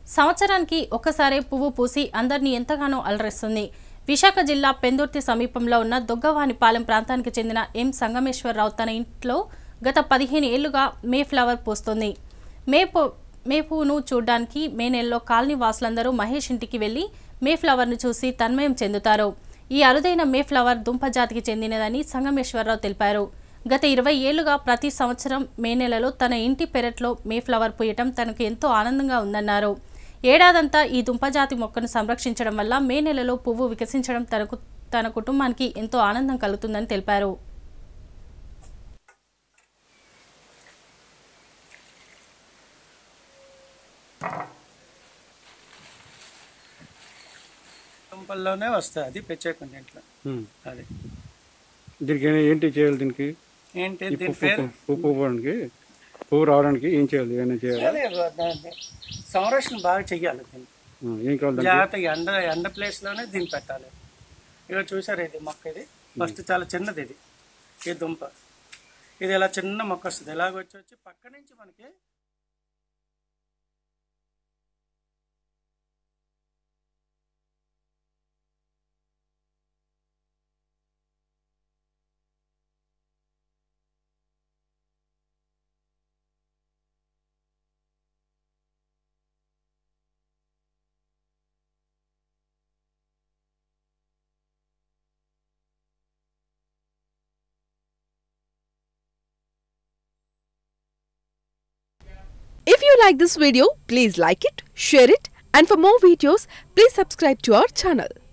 సంవత్సరానికి ఒక్కసారే పువ్వు పూసి అందరినీ ఎంతగానో అలరిస్తుంది విశాఖ జిల్లా పెందుర్తి సమీపంలో ఉన్న దొగ్గవానిపాలెం ప్రాంతానికి చెందిన ఎం సంగమేశ్వరరావు తన ఇంట్లో గత పదిహేను ఏళ్లుగా మే ఫ్లవర్ పూస్తుంది మే పూ మే పువ్వును చూడ్డానికి మే నెలలో కాలనీ వాసులందరూ మహేష్ ఇంటికి వెళ్లి మే ఫ్లవర్ను చూసి తన్మయం చెందుతారు ఈ అరుదైన మే ఫ్లవర్ దుంప జాతికి చెందినదని సంగమేశ్వరరావు తెలిపారు గత ఇరవై ఏళ్లుగా ప్రతి సంవత్సరం మే నెలలో తన ఇంటి పెరట్లో మే ఫ్లవర్ పూయటం తనకు ఎంతో ఆనందంగా ఉందన్నారు ఏడాదంతా ఈ దుంపజాతి మొక్కను సంరక్షించడం వల్ల మే నెలలో పువ్వు వికసించడం తనకు తన కుటుంబానికి ఎంతో ఆనందం కలుగుతుందని తెలిపారు దుంపల్లోనే వస్తుంది అది ప్రత్యేకం దీంట్లో ఉమ్. అది దీనికి ఏ- ఏంటి చేయాలి దీనికి ఏంటి ఈ దీని పువ్వు పేరు పువ్వు పువ్వు పోవడానికి పువ్వు రావడానికి ఏం చేయాలి ఏమైనా చేయాలి అదే దాన్ని సంరక్షణ బాగా చెయ్యాలి దీన్ని ఏం కావాలి దానికి జాగ్రత్తగా ఎండ ఎండ ప్లేస్లోనే దీన్ని పెట్టాలి ఇక చూసారు ఇది మొక్క ఇది ఫస్ట్ చాలా చిన్నది ఇది ఈ దుంప ఇది ఇలా చిన్న మొక్క వస్తుంది ఇలాగ వచ్చి వచ్చి పక్క నుంచి మనకి If you like this video, please like it, share it, and for more videos, please subscribe to our channel.